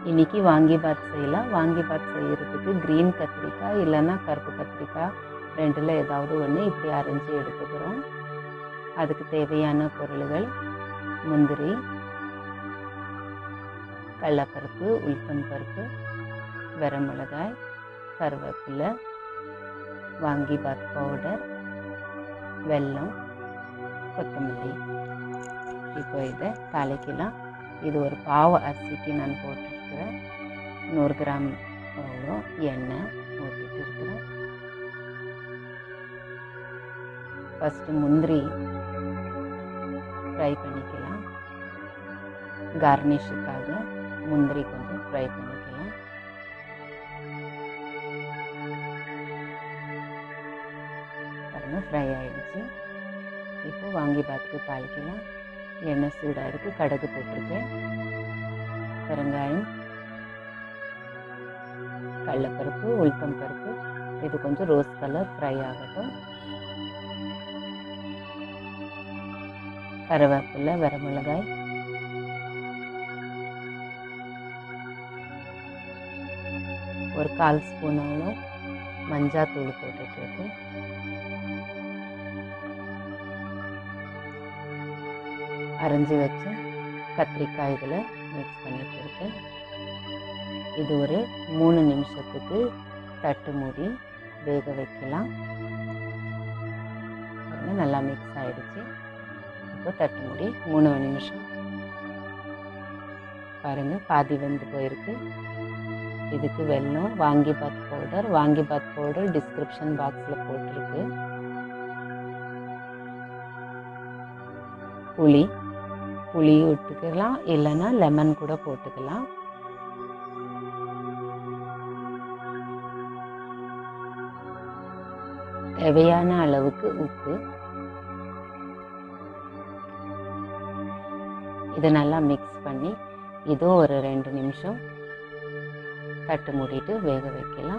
இன்னைக்கு வாங்கிபாத் செய்யலாம் வாங்கிபாத் செய்யறதுக்கு க்ரீன் கத்திரிக்காய் இல்லைன்னா கருப்பு கத்திரிக்காய் ரெண்டில் ஏதாவது ஒன்று இப்படி அரைஞ்சி எடுத்துக்கிறோம் அதுக்கு தேவையான பொருள்கள் முந்திரி கடலப்பருப்பு உளுத்தம் பருப்பு வரமிளகாய் கருவேப்பிலை வாங்கிபாத் பவுடர் வெல்லம் கொத்தமல்லி இப்போ இதை தாளிக்கலாம் இது ஒரு பாவ அரிசிக்கு நான் போட்டிருக்கிறேன் நூறு கிராம் அவ்வளோ எண்ணெய் ஊற்றிட்டு இருக்கிறேன் ஃபஸ்ட்டு முந்திரி ஃப்ரை பண்ணிக்கலாம் கார்னிஷுக்காக முந்திரி கொஞ்சம் ஃப்ரை பண்ணிக்கலாம் பாருங்க ஃப்ரை ஆயிடுச்சு இப்போ வாங்கி பார்த்துக்கு தாளிக்கலாம் எண்ணெய் சூடாக இருக்குது கடுகு போட்டிருக்கேன் பெருங்காயம் கடலப்பருப்பு உளுத்தம் பருப்பு இது கொஞ்சம் ரோஸ் கலர் ஃப்ரை ஆகட்டும் கருவேப்பிலை வரமிளகாய் ஒரு கால் ஸ்பூன் அவ்வளோ மஞ்சாத்தூள் போட்டுட்ருக்கு அரைஞ்சி வச்சு கத்திரிக்காய் இதில் மிக்ஸ் பண்ணிட்டு இருக்கேன் இது ஒரு மூணு நிமிஷத்துக்கு தட்டு மூடி வேக வைக்கலாம் பாருங்க, நல்லா மிக்ஸ் ஆயிடுச்சு இப்போ தட்டு மூடி மூணு நிமிஷம் பாருங்க பாதி வெந்து போயிருக்கு இதுக்கு வெல்லம் vangibath powder vangibath powder description பாக்ஸில் போட்டிருக்கு புளி புளி விட்டுக்கலாம் இல்லைன்னா லெமன் கூட போட்டுக்கலாம் தேவையான அளவுக்கு உப்பு இதை நல்லா மிக்ஸ் பண்ணி இதுவும் ஒரு ரெண்டு நிமிஷம் தட்டு மூடிட்டு வேக வைக்கலாம்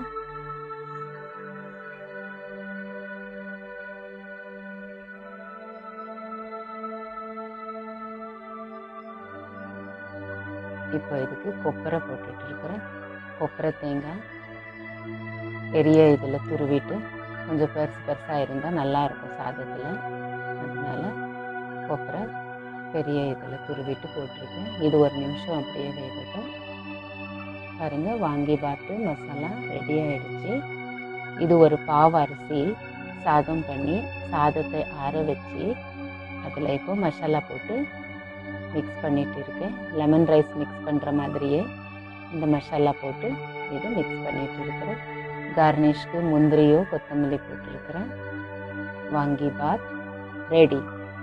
இப்போ இதுக்கு கொப்பரை போட்டுட்டு இருக்கிறேன் கொப்பரை தேங்காய் பெரிய இதில் துருவிட்டு கொஞ்சம் பெருசு பெருசாக இருந்தால் நல்லா இருக்கும் சாதத்தில் அதனால கொப்பரை பெரிய இதில் துருவிட்டு போட்டிருக்கேன் இது ஒரு நிமிஷம் அப்படியே வேகட்டும் பாருங்க வாங்கி பார்த்து மசாலா ரெடி ஆயிடுச்சு இது ஒரு பாவ அரிசி சாதம் பண்ணி சாதத்தை ஆற வச்சு அதில் இப்போ மசாலா போட்டு மிக்ஸ் பண்ணிட்டு இருக்கேன் லெமன் ரைஸ் மிக்ஸ் பண்ணுற மாதிரியே இந்த மசாலா போட்டு இதை மிக்ஸ் பண்ணிட்டு இருக்கிறேன் கார்னிஷ்க்கு முந்திரியோ கொத்தமல்லி போட்டிருக்கிறேன் வாங்கி பாத் ரெடி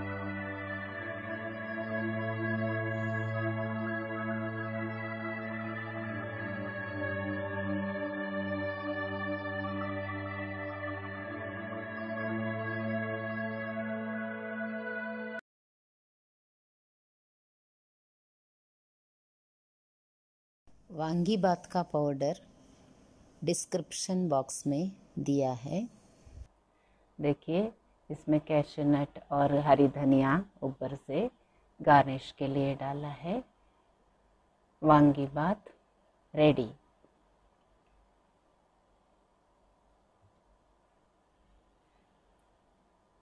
वांगी बात का पाउडर डिस्क्रिप्शन बॉक्स में दिया है देखिए इसमें कैशू नट और हरी धनिया ऊपर से गार्निश के लिए डाला है वांगी बात रेडी